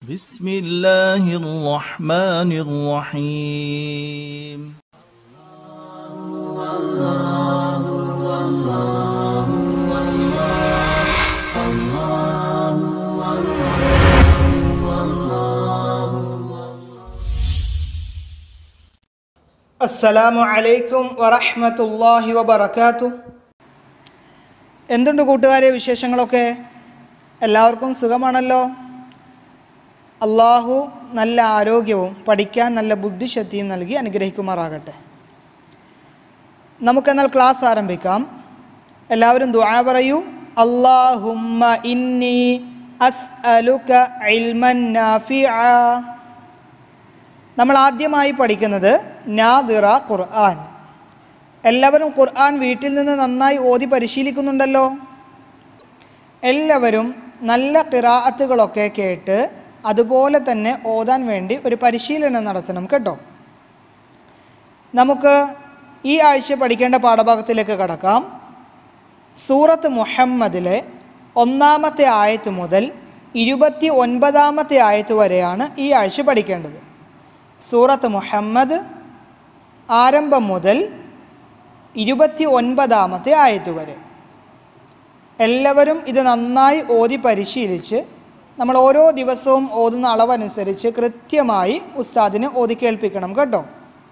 بسم الله الرحمن الرحيم അസ്സലാമു അലൈക്കും വറഹ്മത്തുള്ളാഹി വബറകാതു എന്തുണ്ട് കൂട്ടുകാരെ വിശേഷങ്ങളൊക്കെ എല്ലാവർക്കും സുഖമാണല്ലോ അള്ളാഹു നല്ല ആരോഗ്യവും പഠിക്കാൻ നല്ല ബുദ്ധിശക്തിയും നൽകി അനുഗ്രഹിക്കുമാറാകട്ടെ നമുക്കെന്നാൽ ക്ലാസ് ആരംഭിക്കാം എല്ലാവരും ദുആ പറയൂ അല്ലാഹുമ്മ ഇന്നി അസ്അലുക ഇൽമൻ നാഫിഅ നമ്മൾ ആദ്യമായി പഠിക്കുന്നത് നാദിറ ഖുർആൻ എല്ലാവരും ഖുർആൻ വീട്ടിൽ നിന്ന് നന്നായി ഓതി പരിശീലിക്കുന്നുണ്ടല്ലോ എല്ലാവരും നല്ല കിറാഅത്തുകളൊക്കെ കേട്ട് അതുപോലെ തന്നെ ഓതാൻ വേണ്ടി ഒരു പരിശീലനം നടത്തണം കേട്ടോ നമുക്ക് ഈ ആഴ്ച പഠിക്കേണ്ട പാഠഭാഗത്തിലേക്ക് കടക്കാം സൂറത്ത് മുഹമ്മദിലെ ഒന്നാമത്തെ ആയത്ത് മുതൽ ഇരുപത്തി ഒൻപതാമത്തെ ആയത്ത് വരെയാണ് ഈ ആഴ്ച പഠിക്കേണ്ടത് സൂറത്ത് മുഹമ്മദ് ആരംഭം മുതൽ ഇരുപത്തി ഒൻപതാമത്തെ ആയത്ത് വരെ എല്ലാവരും ഇത് നന്നായി ഓതി പരിശീലിച്ച് നമ്മൾ ഓരോ ദിവസവും ഓതുന്ന അളവനുസരിച്ച് കൃത്യമായി ഉസ്താദിന് ഓതി കേൾപ്പിക്കണം കേട്ടോ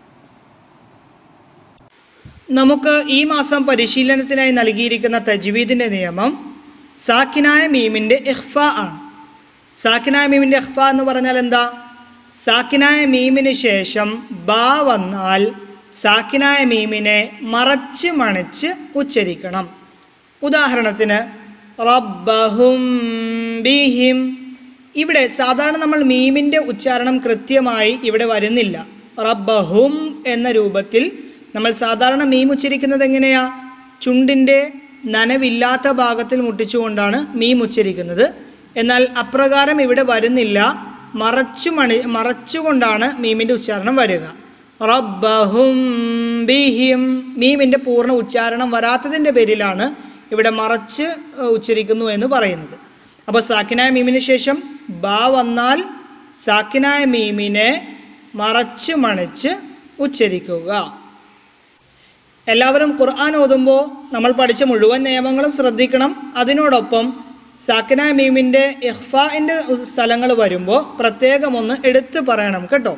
നമുക്ക് ഈ മാസം പരിശീലനത്തിനായി നൽകിയിരിക്കുന്ന തജ്വീദിൻ്റെ നിയമം സാക്കിനായ മീമിൻ്റെ ഇഹ്ഫ ആണ് സാക്കിനായ മീമിൻ്റെ ഇഹ്ഫ എന്ന് പറഞ്ഞാൽ എന്താ സാക്കിനായ മീമിന് ശേഷം ബാ വന്നാൽ സാക്കിനായ മീമിനെ മറച്ച് മണിച്ച് ഉച്ചരിക്കണം ഉദാഹരണത്തിന് റബ്ബഹും ബിഹിം ഇവിടെ സാധാരണ നമ്മൾ മീമിൻ്റെ ഉച്ചാരണം കൃത്യമായി ഇവിടെ വരുന്നില്ല റബ്ബഹും എന്ന രൂപത്തിൽ നമ്മൾ സാധാരണ മീം ഉച്ചരിക്കുന്നത് എങ്ങനെയാ ചുണ്ടിൻ്റെ നനവില്ലാത്ത ഭാഗത്തിൽ മുട്ടിച്ചുകൊണ്ടാണ് മീം ഉച്ചരിക്കുന്നത് എന്നാൽ അപ്രകാരം ഇവിടെ വരുന്നില്ല മറച്ചു മണി മറച്ചുകൊണ്ടാണ് മീമിൻ്റെ ഉച്ചാരണം വരിക റബ്ബഹും ബിഹിം മീമിൻ്റെ പൂർണ്ണ ഉച്ചാരണം വരാത്തതിൻ്റെ പേരിലാണ് ഇവിടെ മറച്ച് ഏഹ്, ഉച്ചരിക്കുന്നു എന്ന് പറയുന്നത് അപ്പോൾ സാക്കിനായ മീമിന് ശേഷം ബാ വന്നാൽ സാക്കിനായ മീമിനെ മറച്ച് മണിച്ച് ഉച്ചരിക്കുക എല്ലാവരും ഖുർആൻ ഓതുമ്പോൾ നമ്മൾ പഠിച്ച മുഴുവൻ നിയമങ്ങളും ശ്രദ്ധിക്കണം അതിനോടൊപ്പം സാക്കിനായ മീമിൻ്റെ ഇഹ്ഫാൻ്റെ സ്ഥലങ്ങൾ വരുമ്പോൾ പ്രത്യേകം ഒന്ന് എടുത്തു പറയണം കേട്ടോ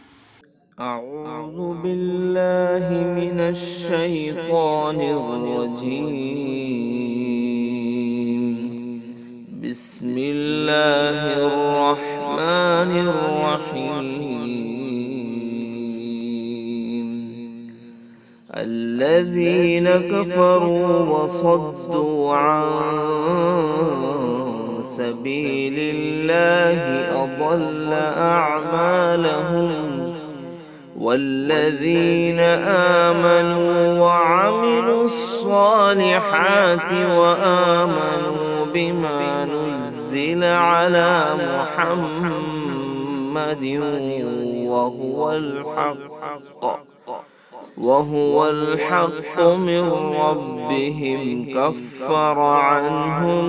أعوذ بالله من الشيطان الرجيم بسم الله الرحمن الرحيم الذين كفروا وصدوا عن سبيل الله أضل أعمالهم والذين آمنوا وعملوا الصالحات وآمنوا بما نزل على محمد وهو الحق وهو الحق من ربهم كفر عنهم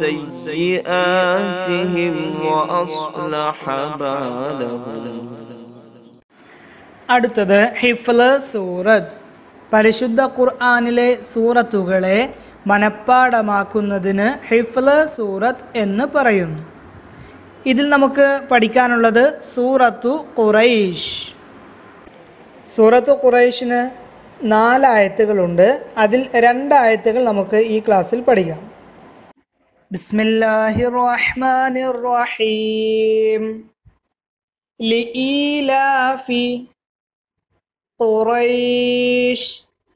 سيئاتهم وأصلح بالهم അടുത്തത് ഹിഫ്ല് സൂറത്ത് പരിശുദ്ധ ഖുർആാനിലെ സൂറത്തുകളെ മനഃപ്പാടമാക്കുന്നതിന് ഹിഫ്ല് സൂറത്ത് എന്ന് പറയുന്നു ഇതിൽ നമുക്ക് പഠിക്കാനുള്ളത് സൂറത്തു ഖുറൈഷ് സൂറത്തു ഖുറൈഷിന് നാലായത്തുകളുണ്ട് അതിൽ രണ്ടായത്തുകൾ നമുക്ക് ഈ ക്ലാസ്സിൽ പഠിക്കാം ബിസ്മില്ലാഹിർ റഹ്മാനിർ റഹീം ലഇലാഫി قريش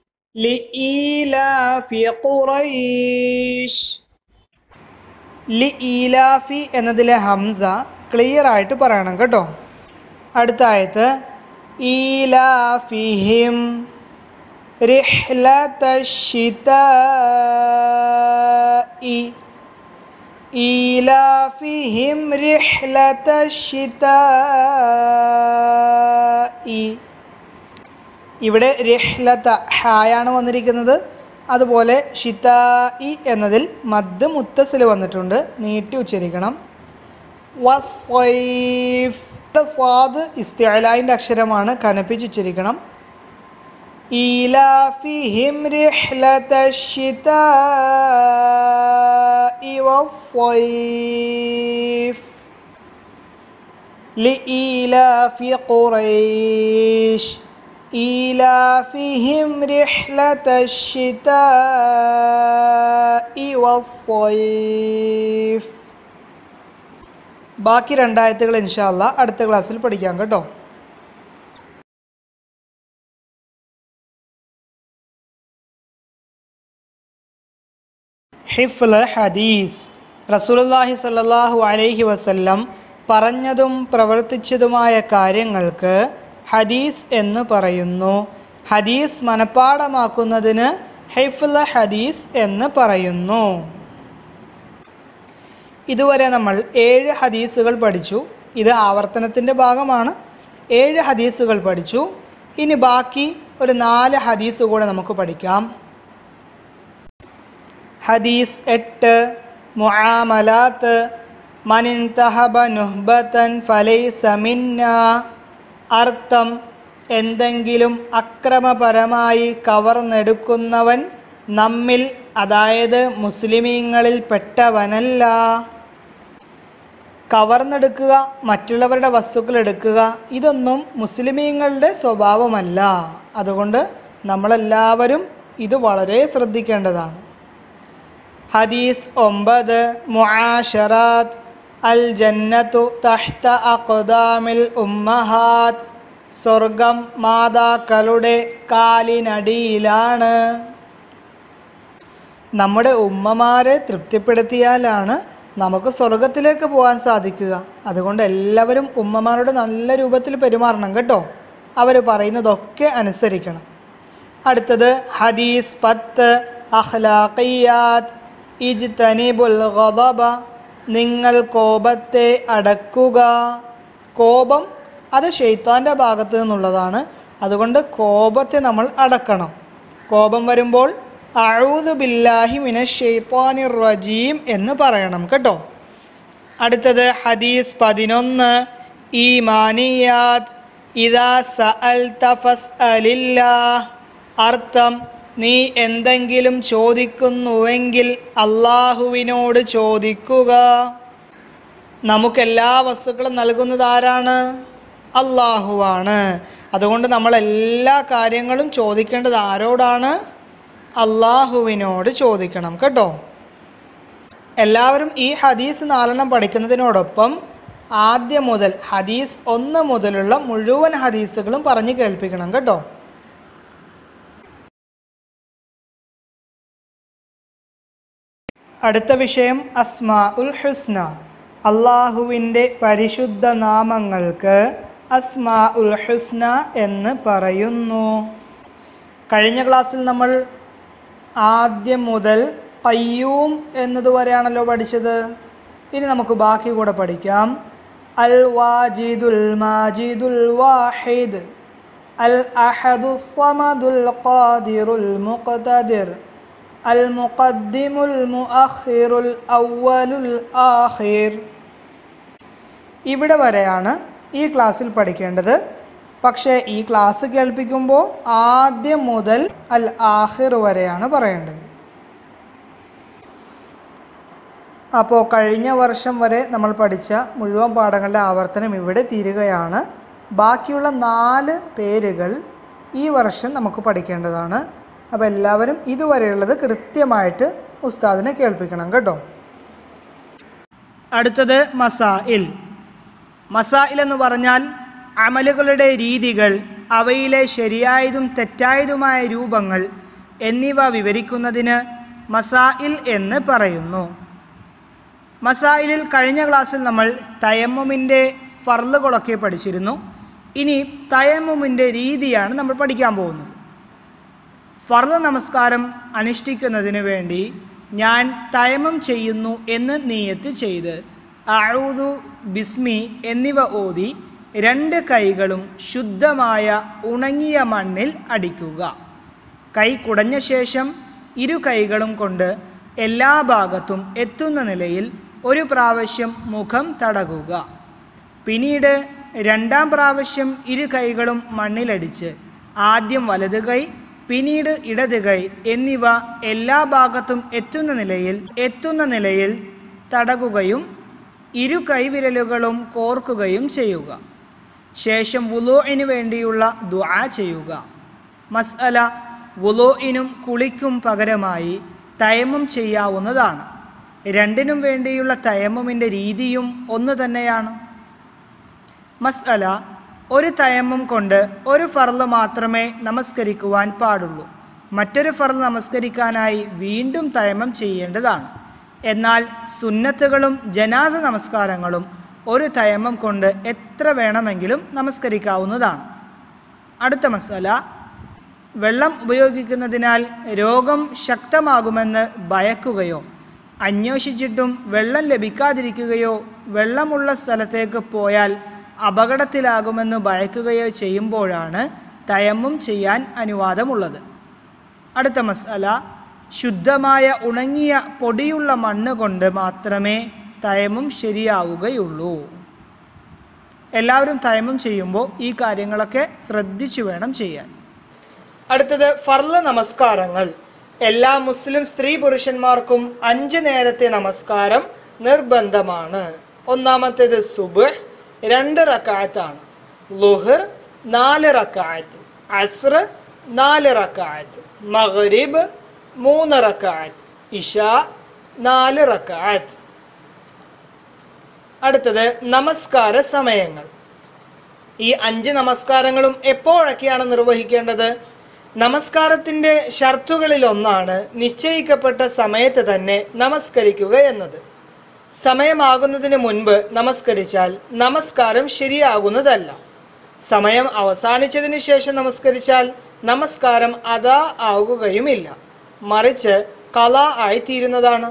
لإيلاف قريش ലിഈലാഫി എന്നതിലെ ഹംസ ക്ലിയർ ആയിട്ട് പറയണം കേട്ടോ അടുത്ത ആയത്ത് ഈലാഫിഹിം റിഹ്ലതശ്ശിതാഇ ഈലാഫിഹിം റിഹ്ലതശ്ശിതാഇ ഇവിടെ രഹ്ലത ഹായാണ് വന്നിരിക്കുന്നത് അതുപോലെ ഷിതാഇ എന്നതിൽ മദ് മുത്തസിൽ വന്നിട്ടുണ്ട് നീട്ടി ഉച്ചരിക്കണം വസ്വൈഫ് സ്വാദ് ഇസ്തിഅലായിൻ്റെ അക്ഷരമാണ് കനപ്പിച്ച് ഉച്ചരിക്കണം إيلافهم رحلة الشتاء والصيف لإيلاف قريش إيلافهم رحلة الشتاء والصيف ബാക്കി രണ്ടായത്തുകൾ ഇൻഷാല്ല അടുത്ത ക്ലാസ്സിൽ പഠിക്കാം കേട്ടോ ഹിഫ്ല് ഹദീസ് റസൂലുള്ളാഹി സ്വല്ലല്ലാഹു അലൈഹി വസല്ലം പറഞ്ഞതും പ്രവർത്തിച്ചതുമായ കാര്യങ്ങൾക്ക് ഹദീസ് എന്ന് പറയുന്നു ഹദീസ് മനഃപ്പാടമാക്കുന്നതിന് ഹിഫ്ല് ഹദീസ് എന്ന് പറയുന്നു ഇതുവരെ നമ്മൾ ഏഴ് ഹദീസുകൾ പഠിച്ചു ഇത് ആവർത്തനത്തിൻ്റെ ഭാഗമാണ് ഏഴ് ഹദീസുകൾ പഠിച്ചു ഇനി ബാക്കി ഒരു നാല് ഹദീസ് കൂടെ നമുക്ക് പഠിക്കാം ഹദീസ് എട്ട് മുആമലാത്ത് മനിൻ തഹബ നുഹ്ബത്തൻ ഫലൈസ മിന്ന അർത്ഥം എന്തെങ്കിലും അക്രമപരമായി കവർന്നെടുക്കുന്നവൻ നമ്മിൽ അതായത് മുസ്ലിമീങ്ങളിൽ പെട്ടവനല്ല കവർന്നെടുക്കുക മറ്റുള്ളവരുടെ വസ്തുക്കൾ എടുക്കുക ഇതൊന്നും മുസ്ലിമീങ്ങളുടെ സ്വഭാവമല്ല അതുകൊണ്ട് നമ്മളെല്ലാവരും ഇത് വളരെ ശ്രദ്ധിക്കേണ്ടതാണ് ഹദീസ് ഒമ്പത് മുആഷറാത്ത് അൽ ജന്നത്തു തഹ്ത അഖ്ദാമിൽ ഉമ്മഹാത്ത് സ്വർഗം മാതാക്കളുടെ കാലിനടിയിലാണ് നമ്മുടെ ഉമ്മമാരെ തൃപ്തിപ്പെടുത്തിയാലാണ് നമുക്ക് സ്വർഗത്തിലേക്ക് പോകാൻ സാധിക്കുക അതുകൊണ്ട് എല്ലാവരും ഉമ്മമാരോട് നല്ല രൂപത്തിൽ പെരുമാറണം കേട്ടോ അവർ പറയുന്നതൊക്കെ അനുസരിക്കണം അടുത്തത് ഹദീസ് പത്ത് അഖ്ലാഖിയാത്ത് ഇജ്തനിബുൽ ഗദബ നിങ്ങൾ കോപത്തെ അടക്കുക കോപം അത് ഷെയ്ത്താൻ്റെ ഭാഗത്ത് നിന്നുള്ളതാണ് അതുകൊണ്ട് കോപത്തെ നമ്മൾ അടക്കണം കോപം വരുമ്പോൾ അഴൂദു ബില്ലാഹി മിന ഷെയ്ത്താനിർ റജീം എന്ന് പറയണം കേട്ടോ അടുത്തത് ഹദീസ് പതിനൊന്ന് ഈമാനിയാത്ത് ഇതാ സഅൽ തഫസ് അലില്ലാ അർത്ഥം നീ എന്തെങ്കിലും ചോദിക്കുന്നുവെങ്കിൽ അള്ളാഹുവിനോട് ചോദിക്കുക നമുക്കെല്ലാ വസ്തുക്കളും നൽകുന്നത് ആരാണ് അള്ളാഹുവാണ് അതുകൊണ്ട് നമ്മൾ എല്ലാ കാര്യങ്ങളും ചോദിക്കേണ്ടത് ആരോടാണ് അള്ളാഹുവിനോട് ചോദിക്കണം കേട്ടോ എല്ലാവരും ഈ ഹദീസ് നാലെണ്ണം പഠിക്കുന്നതിനോടൊപ്പം ആദ്യം മുതൽ ഹദീസ് ഒന്ന് മുതലുള്ള മുഴുവൻ ഹദീസുകളും പറഞ്ഞു കേൾപ്പിക്കണം കേട്ടോ അടുത്ത വിഷയം അസ്മാ ഉൽ ഹുസ്ന അള്ളാഹുവിൻ്റെ പരിശുദ്ധ നാമങ്ങൾക്ക് അസ്മാ ഉൽ ഹുസ്ന എന്ന് പറയുന്നു കഴിഞ്ഞ ക്ലാസ്സിൽ നമ്മൾ ആദ്യം മുതൽ കയ്യൂം എന്നതുവരെയാണല്ലോ പഠിച്ചത് ഇനി നമുക്ക് ബാക്കി കൂടെ പഠിക്കാം അൽ വാജിദുൽ മാജിദുൽ വാഹിദ് അൽ അഹദു സമദുൽ ഖാദിറുൽ മുഖ്തദിർ അൽ മുഖദ്ദിമുൽ മുഅഖിറുൽ അവ്വലുൽ ആഖിർ ഇവിടെ വരെയാണ് ഈ ക്ലാസ്സിൽ പഠിക്കേണ്ടത് പക്ഷേ ഈ ക്ലാസ് കേൾപ്പിക്കുമ്പോൾ ആദ്യം മുതൽ അൽ ആഹിർ വരെയാണ് പറയേണ്ടത് അപ്പോൾ കഴിഞ്ഞ വർഷം വരെ നമ്മൾ പഠിച്ച മുഴുവൻ പാഠങ്ങളുടെ ആവർത്തനം ഇവിടെ തീരുകയാണ് ബാക്കിയുള്ള നാല് പേരുകൾ ഈ വർഷം നമുക്ക് പഠിക്കേണ്ടതാണ് അപ്പോൾ എല്ലാവരും ഇതുവരെയുള്ളത് കൃത്യമായിട്ട് ഉസ്താദിനെ കേൾപ്പിക്കണം കേട്ടോ അടുത്തത് മസാഇൽ മസാഇൽ എന്ന് പറഞ്ഞാൽ അമലുകളുടെ രീതികൾ അവയിലെ ശരിയായതും തെറ്റായതുമായ രൂപങ്ങൾ എന്നിവ വിവരിക്കുന്നതിന് മസാഇൽ എന്ന് പറയുന്നു മസായിലിൽ കഴിഞ്ഞ ക്ലാസ്സിൽ നമ്മൾ തയമ്മുമിൻ്റെ ഫർളുകളൊക്കെ പഠിച്ചിരുന്നു ഇനി തയമ്മുമിൻ്റെ രീതിയാണ് നമ്മൾ പഠിക്കാൻ പോകുന്നത് ഫർദ് നമസ്കാരം അനുഷ്ഠിക്കുന്നതിന് വേണ്ടി ഞാൻ തയമം ചെയ്യുന്നു എന്ന് നീയത്ത് ചെയ്ത് അഊദു ബിസ്മി എന്നിവ ഓതി രണ്ട് കൈകളും ശുദ്ധമായ ഉണങ്ങിയ മണ്ണിൽ അടിക്കുക കൈ കുടഞ്ഞ ശേഷം ഇരു കൈകളും കൊണ്ട് എല്ലാ ഭാഗത്തും എത്തുന്ന നിലയിൽ ഒരു പ്രാവശ്യം മുഖം തടകുക പിന്നീട് രണ്ടാം പ്രാവശ്യം ഇരു കൈകളും മണ്ണിലടിച്ച് ആദ്യം വലത് കൈ പിന്നീട് ഇടത് കൈ എന്നിവ എല്ലാ ഭാഗത്തും എത്തുന്ന നിലയിൽ എത്തുന്ന നിലയിൽ തടകുകയും ഇരു കൈവിരലുകളും കോർക്കുകയും ചെയ്യുക ശേഷം വുലോയിന് വേണ്ടിയുള്ള ദുആ ചെയ്യുക മസ്അല വുലോയിനും കുളിക്കും പകരമായി തയമ്മം ചെയ്യാവുന്നതാണ് രണ്ടിനും വേണ്ടിയുള്ള തയമ്മുമിൻ്റെ രീതിയും ഒന്ന് തന്നെയാണ് മസ്അല ഒരു തയമ്മം കൊണ്ട് ഒരു ഫർള് മാത്രമേ നമസ്കരിക്കുവാൻ പാടുള്ളൂ മറ്റൊരു ഫർള് നമസ്കരിക്കാനായി വീണ്ടും തയമ്മം ചെയ്യേണ്ടതാണ് എന്നാൽ സുന്നത്തുകളും ജനാസ നമസ്കാരങ്ങളും ഒരു തയമ്മം കൊണ്ട് എത്ര വേണമെങ്കിലും നമസ്കരിക്കാവുന്നതാണ് അടുത്ത മസാല വെള്ളം ഉപയോഗിക്കുന്നതിനാൽ രോഗം ശക്തമാകുമെന്ന് ഭയക്കുകയോ അന്വേഷിച്ചിട്ടും വെള്ളം ലഭിക്കാതിരിക്കുകയോ വെള്ളമുള്ള സ്ഥലത്തേക്ക് പോയാൽ അപകടത്തിലാകുമെന്ന് ഭയക്കുകയോ ചെയ്യുമ്പോഴാണ് തയമ്മും ചെയ്യാൻ അനുവാദമുള്ളത് അടുത്ത മസാല ശുദ്ധമായ ഉണങ്ങിയ പൊടിയുള്ള മണ്ണ് കൊണ്ട് മാത്രമേ തയമ്മും ശരിയാവുകയുള്ളൂ എല്ലാവരും തയമ്മും ചെയ്യുമ്പോൾ ഈ കാര്യങ്ങളൊക്കെ ശ്രദ്ധിച്ചു വേണം ചെയ്യാൻ അടുത്തത് ഫർള് നമസ്കാരങ്ങൾ എല്ലാ മുസ്ലിം സ്ത്രീ പുരുഷന്മാർക്കും അഞ്ച് നേരത്തെ നമസ്കാരം നിർബന്ധമാണ് ഒന്നാമത്തേത് സുബ് രണ്ട് റക്കായത്താണ് ലുഹർ നാല് റക്കായത്ത് അസ്ർ നാല് റക്കായത്ത് മഗ്രിബ് മൂന്ന് റക്കായത്ത് ഇഷ നാല് റക്കായത്ത് അടുത്തത് നമസ്കാര സമയങ്ങൾ ഈ അഞ്ച് നമസ്കാരങ്ങളും എപ്പോഴൊക്കെയാണ് നിർവഹിക്കേണ്ടത് നമസ്കാരത്തിൻ്റെ ഷർത്തുകളിൽ ഒന്നാണ് നിശ്ചയിക്കപ്പെട്ട സമയത്ത് തന്നെ നമസ്കരിക്കുക എന്നത് സമയമാകുന്നതിന് മുൻപ് നമസ്കരിച്ചാൽ നമസ്കാരം ശരിയാകുന്നതല്ല സമയം അവസാനിച്ചതിന് ശേഷം നമസ്കരിച്ചാൽ നമസ്കാരം അതാ ആകുകയുമില്ല മറിച്ച് കല ആയിത്തീരുന്നതാണ്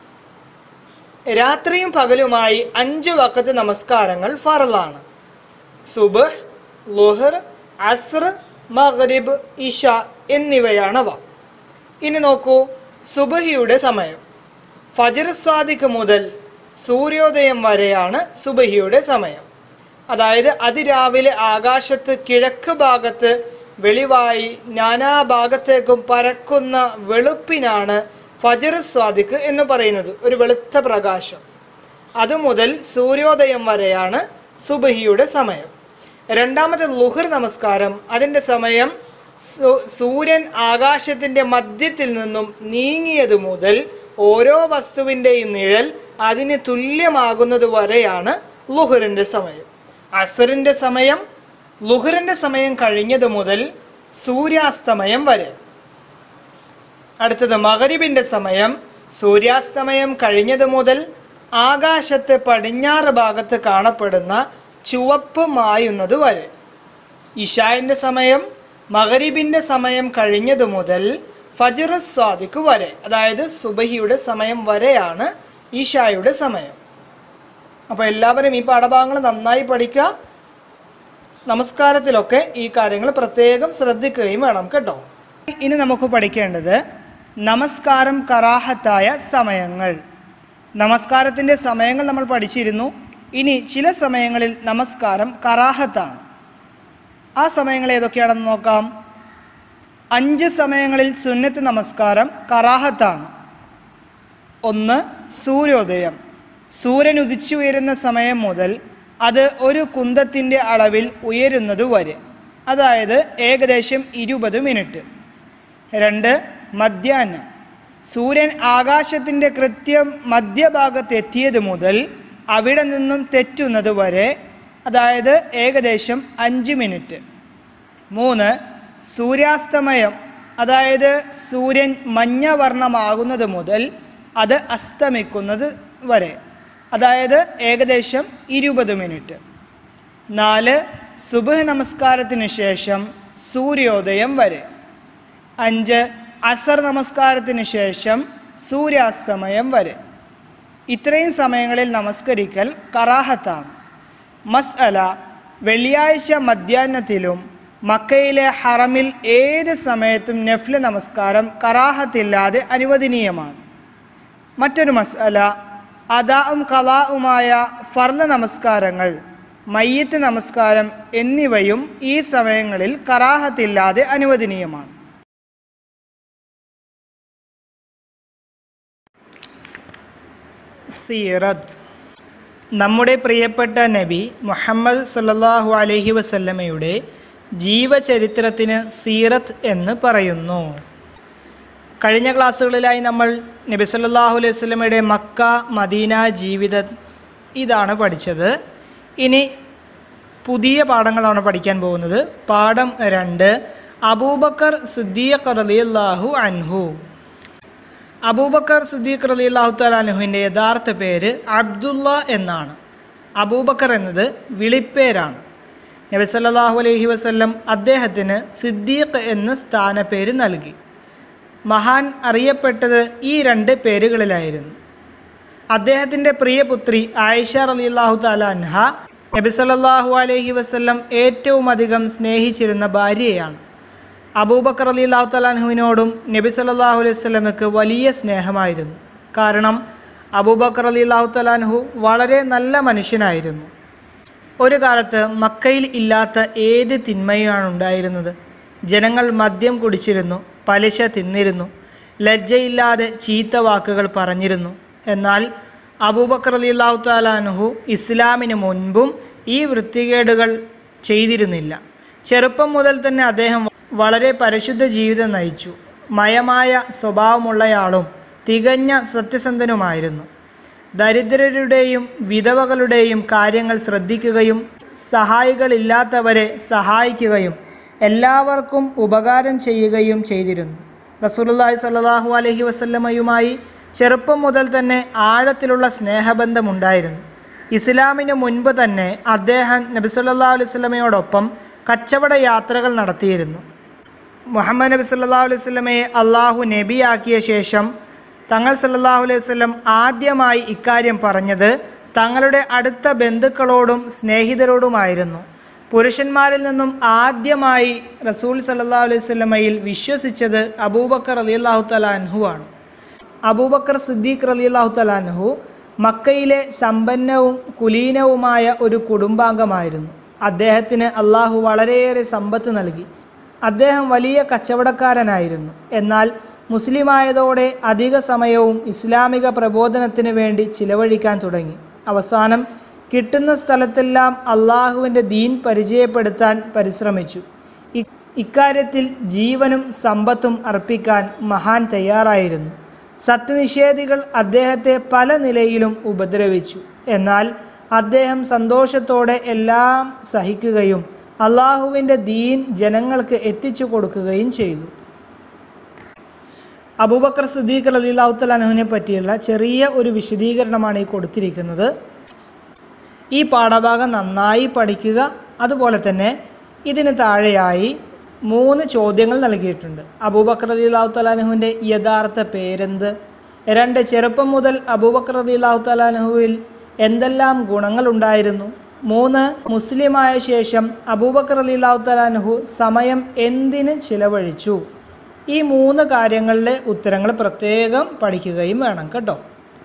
രാത്രിയും പകലുമായി അഞ്ച് വക്കത്ത് നമസ്കാരങ്ങൾ ഫറലാണ് സുബഹ് ലുഹർ അസ്ർ മഗ്രിബ് ഇഷ എന്നിവയാണവ ഇനി നോക്കൂ സുബഹിയുടെ സമയം ഫജർ സാദിഖ് മുതൽ സൂര്യോദയം വരെയാണ് സുബഹിയുടെ സമയം അതായത് അതിരാവിലെ ആകാശത്ത് കിഴക്ക് ഭാഗത്ത് വെളിവായി നാനാഭാഗത്തേക്കും പരക്കുന്ന വെളുപ്പിനാണ് ഫജർ സ്വാദിഖ് എന്ന് പറയുന്നത് ഒരു വെളുത്ത പ്രകാശം അതുമുതൽ സൂര്യോദയം വരെയാണ് സുബഹിയുടെ സമയം രണ്ടാമത്തെ ലുഹർ നമസ്കാരം അതിൻ്റെ സമയം സു- സൂര്യൻ ആകാശത്തിൻ്റെ മധ്യത്തിൽ നിന്നും നീങ്ങിയത് മുതൽ ഓരോ വസ്തുവിൻ്റെയും നിഴൽ അതിന് തുല്യമാകുന്നത് വരെയാണ് ലുഹറിൻ്റെ സമയം അസറിൻ്റെ സമയം ലുഹറിൻ്റെ സമയം കഴിഞ്ഞത് മുതൽ സൂര്യാസ്തമയം വരെ അടുത്തത് മകരിബിൻ്റെ സമയം സൂര്യാസ്തമയം കഴിഞ്ഞത് മുതൽ ആകാശത്ത് പടിഞ്ഞാറ് ഭാഗത്ത് കാണപ്പെടുന്ന ചുവപ്പ് മായുന്നത് വരെ ഇഷായിൻ്റെ സമയം മകരിബിൻ്റെ സമയം കഴിഞ്ഞത് മുതൽ ഫജർ സ്വാദിക്ക് വരെ അതായത് സുബഹിയുടെ സമയം വരെയാണ് ഇഷായുടെ സമയം അപ്പോൾ എല്ലാവരും ഈ പാഠഭാഗങ്ങൾ നന്നായി പഠിക്കുക നമസ്കാരത്തിലൊക്കെ ഈ കാര്യങ്ങൾ പ്രത്യേകം ശ്രദ്ധിക്കുകയും വേണം കേട്ടോ ഇനി നമുക്ക് പഠിക്കേണ്ടത് നമസ്കാരം കറാഹത്തായ സമയങ്ങൾ നമസ്കാരത്തിൻ്റെ സമയങ്ങൾ നമ്മൾ പഠിച്ചിരുന്നു ഇനി ചില സമയങ്ങളിൽ നമസ്കാരം കറാഹത്താണ് ആ സമയങ്ങൾ ഏതൊക്കെയാണെന്ന് നോക്കാം അഞ്ച് സമയങ്ങളിൽ സുന്നത്ത് നമസ്കാരം കറാഹത്താണ് ഒന്ന് സൂര്യോദയം സൂര്യൻ ഉദിച്ചുയരുന്ന സമയം മുതൽ അത് ഒരു കുന്തത്തിൻ്റെ അളവിൽ ഉയരുന്നത് വരെ അതായത് ഏകദേശം ഇരുപത് മിനിറ്റ് രണ്ട് മധ്യാഹ്നം സൂര്യൻ ആകാശത്തിൻ്റെ കൃത്യം മധ്യഭാഗത്ത് എത്തിയത് മുതൽ അവിടെ നിന്നും തെറ്റുന്നത് വരെ അതായത് ഏകദേശം അഞ്ച് മിനിറ്റ് മൂന്ന് സൂര്യാസ്തമയം അതായത് സൂര്യൻ മഞ്ഞവർണ്ണമാകുന്നത് മുതൽ അത് അസ്തമിക്കുന്നത് വരെ അതായത് ഏകദേശം ഇരുപത് മിനിറ്റ് നാല് സുബഹ് നമസ്കാരത്തിന് ശേഷം സൂര്യോദയം വരെ അഞ്ച് അസർ നമസ്കാരത്തിന് ശേഷം സൂര്യാസ്തമയം വരെ ഇത്രയും സമയങ്ങളിൽ നമസ്കരിക്കൽ കറാഹത്താണ് മസ്അല വെള്ളിയാഴ്ച മധ്യാഹ്നത്തിലും മക്കയിലെ ഹറമിൽ ഏത് സമയത്തും നഫ്ല് നമസ്കാരം കറാഹത്തില്ലാതെ അനുവദനീയമാണ് മറ്റൊരു മസ്അല അദാവും കലാവുമായ ഫർല നമസ്കാരങ്ങൾ മയ്യത്ത് നമസ്കാരം എന്നിവയും ഈ സമയങ്ങളിൽ കറാഹത്തില്ലാതെ അനുവദനീയമാണ് സീറത്ത് നമ്മുടെ പ്രിയപ്പെട്ട നബി മുഹമ്മദ് സല്ലല്ലാഹു അലൈഹി വസല്ലമയുടെ ജീവചരിത്രത്തിന് സീറത്ത് എന്ന് പറയുന്നു കഴിഞ്ഞ ക്ലാസ്സുകളിലായി നമ്മൾ നബി സല്ലല്ലാഹു അലൈഹി വസല്ലമയുടെ മക്ക മദീന ജീവിതം ഇതാണ് പഠിച്ചത് ഇനി പുതിയ പാഠങ്ങളാണ് പഠിക്കാൻ പോകുന്നത് പാഠം രണ്ട് അബൂബക്കർ സിദ്ദീഖ് റളിയല്ലാഹു അൻഹു അബൂബക്കർ സിദ്ദീഖ് റലി അള്ളാഹു തലാനുഹുവിൻ്റെ യഥാർത്ഥ പേര് അബ്ദുള്ള എന്നാണ് അബൂബക്കർ എന്നത് വിളിപ്പേരാണ് നബി സല്ലല്ലാഹു അലൈഹി വസല്ലം അദ്ദേഹത്തിന് സിദ്ദീഖ് എന്ന സ്ഥാനപ്പേര് നൽകി മഹാൻ അറിയപ്പെട്ടത് ഈ രണ്ട് പേരുകളിലായിരുന്നു അദ്ദേഹത്തിൻ്റെ പ്രിയപുത്രി ആയിഷ റലി അള്ളാഹു താലാൻഹ നബി സല്ലല്ലാഹു അലൈഹി വസല്ലം ഏറ്റവും അധികം സ്നേഹിച്ചിരുന്ന ഭാര്യയാണ് അബൂബക്കർ അലി അള്ളാഹു തലാൻഹുവിനോടും നബി സല്ലല്ലാഹു അലൈഹി വസല്ലമക്ക് വലിയ സ്നേഹമായിരുന്നു കാരണം അബൂബക്കർ അലി അള്ളാഹു തലാൻഹു വളരെ നല്ല മനുഷ്യനായിരുന്നു ഒരു കാലത്ത് മക്കയിൽ ഇല്ലാത്ത ഏത് തിന്മയാണ് ഉണ്ടായിരുന്നത് ജനങ്ങൾ മദ്യം കുടിച്ചിരുന്നു പലിശ തിന്നിരുന്നു ലജ്ജയില്ലാതെ ചീത്ത വാക്കുകൾ പറഞ്ഞിരുന്നു എന്നാൽ അബൂബക്കർ അലി അള്ളാഹു താലാൻഹു ഇസ്ലാമിന് മുൻപും ഈ വൃത്തികേടുകൾ ചെയ്തിരുന്നില്ല ചെറുപ്പം മുതൽ തന്നെ അദ്ദേഹം വളരെ പരിശുദ്ധ ജീവിതം നയിച്ചു മയമായ സ്വഭാവമുള്ളയാളും തികഞ്ഞ സത്യസന്ധനുമായിരുന്നു ദരിദ്രരുടെയും വിധവകളുടെയും കാര്യങ്ങൾ ശ്രദ്ധിക്കുകയും സഹായികളില്ലാത്തവരെ സഹായിക്കുകയും എല്ലാവർക്കും ഉപകാരം ചെയ്യുകയും ചെയ്തിരുന്നു റസൂലുള്ളാഹി സ്വല്ലല്ലാഹു അലൈഹി വസല്ലമയുമായി ചെറുപ്പം മുതൽ തന്നെ ആഴത്തിലുള്ള സ്നേഹബന്ധമുണ്ടായിരുന്നു ഇസ്ലാമിന് മുൻപ് തന്നെ അദ്ദേഹം നബി സല്ലല്ലാഹു അലൈഹി വസല്ലമയോടൊപ്പം കച്ചവട യാത്രകൾ നടത്തിയിരുന്നു മുഹമ്മദ് നബി സല്ലല്ലാഹു അലൈഹി വസല്ലമയെ അള്ളാഹു നബിയാക്കിയ ശേഷം തങ്ങൾ സല്ലല്ലാഹു അലൈഹി വസല്ലം ആദ്യമായി ഇക്കാര്യം പറഞ്ഞത് തങ്ങളുടെ അടുത്ത ബന്ധുക്കളോടും സ്നേഹിതരോടുമായിരുന്നു പുരുഷന്മാരിൽ നിന്നും ആദ്യമായി റസൂൽ സല്ലല്ലാഹു അലൈഹി വസല്ലമയിൽ വിശ്വസിച്ചത് അബൂബക്കർ റളിയല്ലാഹു തആല അൻഹു ആണ് അബൂബക്കർ സിദ്ദീഖ് റളിയല്ലാഹു തആല അൻഹു മക്കയിലെ സമ്പന്നവും കുലീനവുമായ ഒരു കുടുംബാംഗമായിരുന്നു അദ്ദേഹത്തിന് അള്ളാഹു വളരെയേറെ സമ്പത്ത് നൽകി അദ്ദേഹം വലിയ കച്ചവടക്കാരനായിരുന്നു എന്നാൽ മുസ്ലിമായതോടെ അധിക സമയവും ഇസ്ലാമിക പ്രബോധനത്തിന് വേണ്ടി ചിലവഴിക്കാൻ തുടങ്ങി അവസാനം കിട്ടുന്ന സ്ഥലത്തെല്ലാം അള്ളാഹുവിൻ്റെ ദീൻ പരിചയപ്പെടുത്താൻ പരിശ്രമിച്ചു ഇ- ഇക്കാര്യത്തിൽ ജീവനും സമ്പത്തും അർപ്പിക്കാൻ മഹാൻ തയ്യാറായിരുന്നു സത്യനിഷേധികൾ അദ്ദേഹത്തെ പല നിലയിലും ഉപദ്രവിച്ചു എന്നാൽ അദ്ദേഹം സന്തോഷത്തോടെ എല്ലാം സഹിക്കുകയും അള്ളാഹുവിൻ്റെ ദീൻ ജനങ്ങൾക്ക് എത്തിച്ചു കൊടുക്കുകയും ചെയ്തു അബൂബക്കർ സിദ്ദീഖ് റളിയല്ലാഹു തആല അൻഹുവിനെ പറ്റിയുള്ള ചെറിയ ഒരു വിശദീകരണമാണ് ഈ കൊടുത്തിരിക്കുന്നത് ഈ പാഠഭാഗം നന്നായി പഠിക്കുക അതുപോലെ തന്നെ ഇതിന് താഴെയായി മൂന്ന് ചോദ്യങ്ങൾ നൽകിയിട്ടുണ്ട് അബൂബക്കർ റളിയല്ലാഹു തആല അൻഹുവിൻ്റെ യഥാർത്ഥ പേരെന്ത് രണ്ട് ചെറുപ്പം മുതൽ അബൂബക്കർ റളിയല്ലാഹു തആല അൻഹുവിൽ എന്തെല്ലാം ഗുണങ്ങളുണ്ടായിരുന്നു മൂന്ന് മുസ്ലിമായ ശേഷം അബൂബക്കർ റളിയല്ലാഹു തആല അൻഹു സമയം എന്തിന് ചിലവഴിച്ചു ഈ മൂന്ന് കാര്യങ്ങളിലെ ഉത്തരങ്ങൾ പ്രത്യേകം പഠിക്കുകയും വേണം കേട്ടോ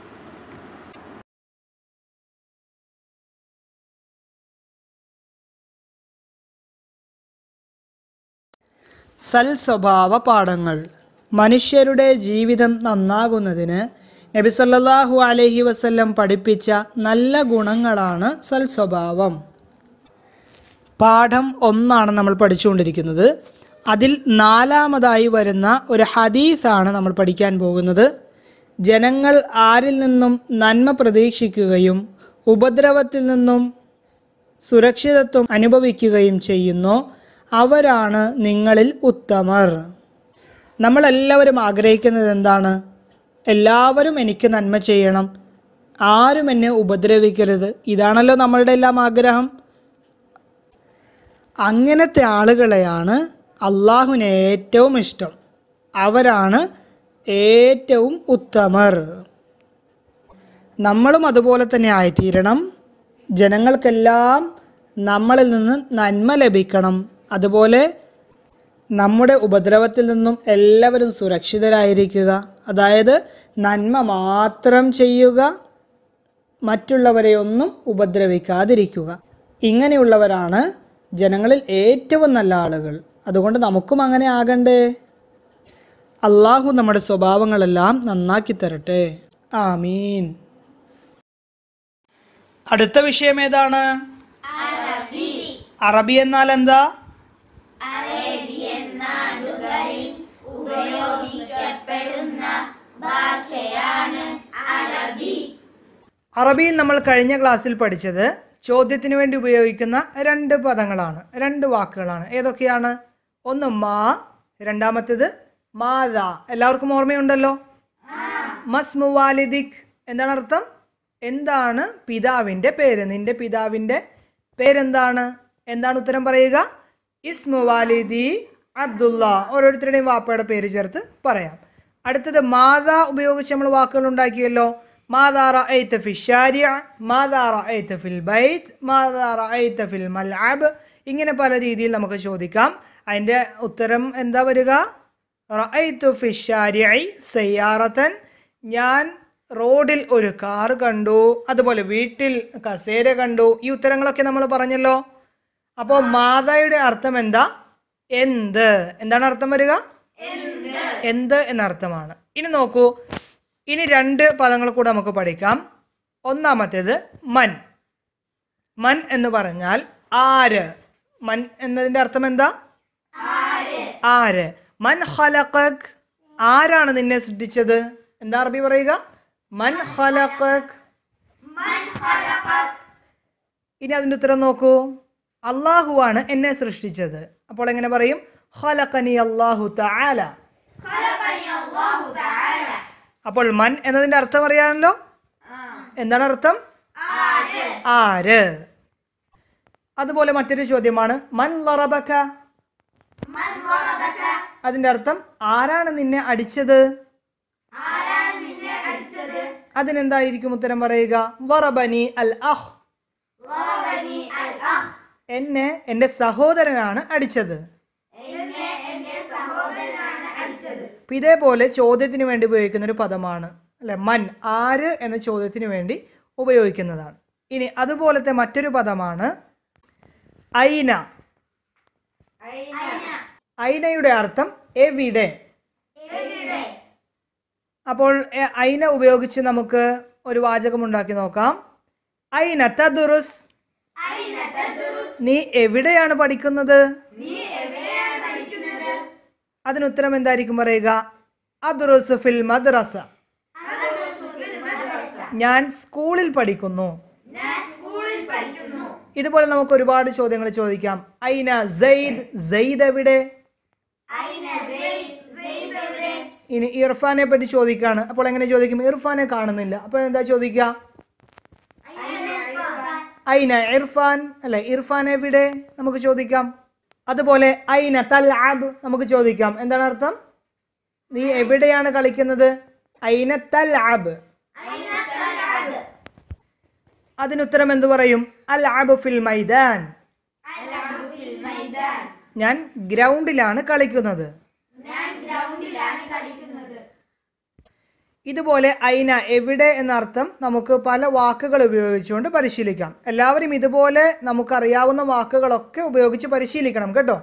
സൽ സ്വഭാവ പാഠങ്ങൾ മനുഷ്യരുടെ ജീവിതം നന്നാകുന്നതിന് നബി സല്ലല്ലാഹു അലൈഹി വസല്ലം പഠിപ്പിച്ച നല്ല ഗുണങ്ങളാണ് സൽ സ്വഭാവം പാഠം ഒന്നാണ് നമ്മൾ പഠിച്ചുകൊണ്ടിരിക്കുന്നത് അതിൽ നാലാമതായി വരുന്ന ഒരു ഹദീസാണ് നമ്മൾ പഠിക്കാൻ പോകുന്നത് ജനങ്ങൾ ആരിൽ നിന്നും നന്മ പ്രതീക്ഷിക്കുകയും ഉപദ്രവത്തിൽ നിന്നും സുരക്ഷിതത്വം അനുഭവിക്കുകയും ചെയ്യുന്നു അവരാണ് നിങ്ങളിൽ ഉത്തമർ നമ്മളെല്ലാവരും ആഗ്രഹിക്കുന്നത് എന്താണ് എല്ലാവരും എനിക്ക് നന്മ ചെയ്യണം ആരും എന്നെ ഉപദ്രവിക്കരുത് ഇതാണല്ലോ നമ്മളുടെ എല്ലാം ആഗ്രഹം അങ്ങനത്തെ ആളുകളെയാണ് അള്ളാഹുവിന് ഏറ്റവും ഇഷ്ടം അവരാണ് ഏറ്റവും ഉത്തമർ നമ്മളും അതുപോലെ തന്നെ ആയിത്തീരണം ജനങ്ങൾക്കെല്ലാം നമ്മളിൽ നിന്ന് നന്മ ലഭിക്കണം അതുപോലെ നമ്മുടെ ഉപദ്രവത്തിൽ നിന്നും എല്ലാവരും സുരക്ഷിതരായിരിക്കുക അതായത് നന്മ മാത്രം ചെയ്യുക മറ്റുള്ളവരെയൊന്നും ഉപദ്രവിക്കാതിരിക്കുക ഇങ്ങനെയുള്ളവരാണ് ജനങ്ങളിൽ ഏറ്റവും നല്ല ആളുകൾ അതുകൊണ്ട് നമുക്കും അങ്ങനെ ആകണ്ടേ അള്ളാഹു നമ്മുടെ സ്വഭാവങ്ങളെല്ലാം നന്നാക്കി തരട്ടെ ആമീൻ അടുത്ത വിഷയം ഏതാണ് അറബി എന്നാൽ എന്താ അറബിയിൽ നമ്മൾ കഴിഞ്ഞ ക്ലാസ്സിൽ പഠിച്ചത് ചോദ്യത്തിന് വേണ്ടി ഉപയോഗിക്കുന്ന രണ്ട് പദങ്ങളാണ് രണ്ട് വാക്കുകളാണ് ഏതൊക്കെയാണ് ഒന്ന് മാ രണ്ടാമത്തേത് മാത എല്ലാവർക്കും ഓർമ്മയുണ്ടല്ലോ മസ്മു വാലിദിക് എന്താണ് അർത്ഥം എന്താണ് പിതാവിൻ്റെ പേര് നിന്റെ പിതാവിൻ്റെ പേരെന്താണ് എന്താണ് ഉത്തരം പറയുക ഇസ്മു വാലിദി അബ്ദുള്ള ഓരോരുത്തരുടെയും വാപ്പയുടെ പേര് ചേർത്ത് പറയാം അടുത്തത് മാതാ ഉപയോഗിച്ച് നമ്മൾ വാക്കുകൾ ഉണ്ടാക്കിയല്ലോ മാതാ റഅയ്ത ഫി ഷാരിഅ മാതാ റഅയ്ത ഫിൽ ബൈത്ത് മാതാ റഅയ്ത ഫിൽ മൽഅബ് ഇങ്ങനെ പല രീതിയിൽ നമുക്ക് ചോദിക്കാം അതിൻ്റെ ഉത്തരം എന്താ വരിക റഅയ്തു ഫി ഷാരിഇ സയ്യാറത്തൻ ഞാൻ റോഡിൽ ഒരു കാർ കണ്ടു അതുപോലെ വീട്ടിൽ കസേര കണ്ടു ഈ ഉത്തരങ്ങളൊക്കെ നമ്മൾ പറഞ്ഞല്ലോ അപ്പോൾ മാതായുടെ അർത്ഥം എന്താ എന്ത് എന്താണ് അർത്ഥം വരിക എന്ത് എന്നർത്ഥമാണ് ഇനി നോക്കൂ ഇനി രണ്ട് പദങ്ങൾ കൂടെ നമുക്ക് പഠിക്കാം ഒന്നാമത്തേത് മൻ മൻ എന്ന് പറഞ്ഞാൽ ആര് മൻ എന്നതിൻ്റെ അർത്ഥം എന്താ ആര് മൻ ഖലഖക് ആരാണ് നിന്നെ സൃഷ്ടിച്ചത് എന്താ അറബി പറയുക മൻ ഖലഖക് ഇനി അതിൻ്റെ ഉത്തരം നോക്കൂ അള്ളാഹുവാണ് എന്നെ സൃഷ്ടിച്ചത് അപ്പോൾ എങ്ങനെ പറയും ഖലഖനി അല്ലാഹു തആല അപ്പോൾ മൻ എന്നതിന്റെ അർത്ഥം അറിയാമല്ലോ എന്താണ് അർത്ഥം ആര് അതുപോലെ മറ്റൊരു ചോദ്യമാണ് മൻ ലറബക അതിന്റെ അർത്ഥം ആരാണ് നിന്നെ അടിച്ചത് അതിനെന്തായിരിക്കും ഉത്തരം പറയുക വറബനി അൽ അഹ് എന്നെ എൻ്റെ സഹോദരനാണ് അടിച്ചത് അപ്പൊ ഇതേപോലെ ചോദ്യത്തിന് വേണ്ടി ഉപയോഗിക്കുന്ന ഒരു പദമാണ് അല്ലെ മൻ ആര് എന്ന ചോദ്യത്തിന് വേണ്ടി ഉപയോഗിക്കുന്നതാണ് ഇനി അതുപോലത്തെ മറ്റൊരു പദമാണ് ഐന ഐനയുടെ അർത്ഥം എവിടെ അപ്പോൾ എ, ഐന ഉപയോഗിച്ച് നമുക്ക് ഒരു വാചകം ഉണ്ടാക്കി നോക്കാം ഐന തദുറുസ് നീ എവിടെയാണ് പഠിക്കുന്നത് അതിന് ഉത്തരം എന്തായിരിക്കും പറയുക അദ്റുസു ഫിൽ മദ്രസ ഞാൻ സ്കൂളിൽ പഠിക്കുന്നു ഇതുപോലെ നമുക്ക് ഒരുപാട് ചോദ്യങ്ങൾ ചോദിക്കാം ഐന സെയ്ദ് സെയ്ദ് എവിടെ ഇനി ഇർഫാനെ പറ്റി ചോദിക്കാണ് അപ്പോൾ എങ്ങനെ ചോദിക്കും ഇർഫാനെ കാണുന്നില്ല അപ്പോൾ എന്താ ചോദിക്കുക ഐന ഇർഫാൻ അല്ലെ ഇർഫാൻ എവിടെ നമുക്ക് ചോദിക്കാം അതുപോലെ ഐന തൽആബ് നമുക്ക് ചോദിക്കാം എന്താണ് അർത്ഥം നീ എവിടെയാണ് കളിക്കുന്നത് ഐന തൽആബ് അതിനുത്തരം എന്തു പറയും അൽ ആബ് ഫിൽ മൈദാൻ ഞാൻ ഗ്രൗണ്ടിലാണ് കളിക്കുന്നത് ഇതുപോലെ ഐന എവിടെ എന്ന അർത്ഥം നമുക്ക് പല വാക്കുകൾ ഉപയോഗിച്ചുകൊണ്ട് പരിശീലിക്കാം എല്ലാവരും ഇതുപോലെ നമുക്കറിയാവുന്ന വാക്കുകളൊക്കെ ഉപയോഗിച്ച് പരിശീലിക്കണം കേട്ടോ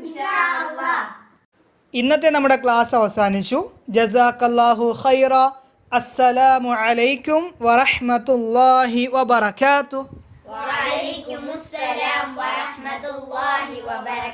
ഇന്നത്തെ നമ്മുടെ ക്ലാസ് അവസാനിച്ചു ജസാക്കല്ലാഹു ഖൈറ അസ്സലാമു അലൈക്കും വറഹ്മത്തുള്ളാഹി വബറകാതുഹു وعليكم السلام ورحمة الله وبركاته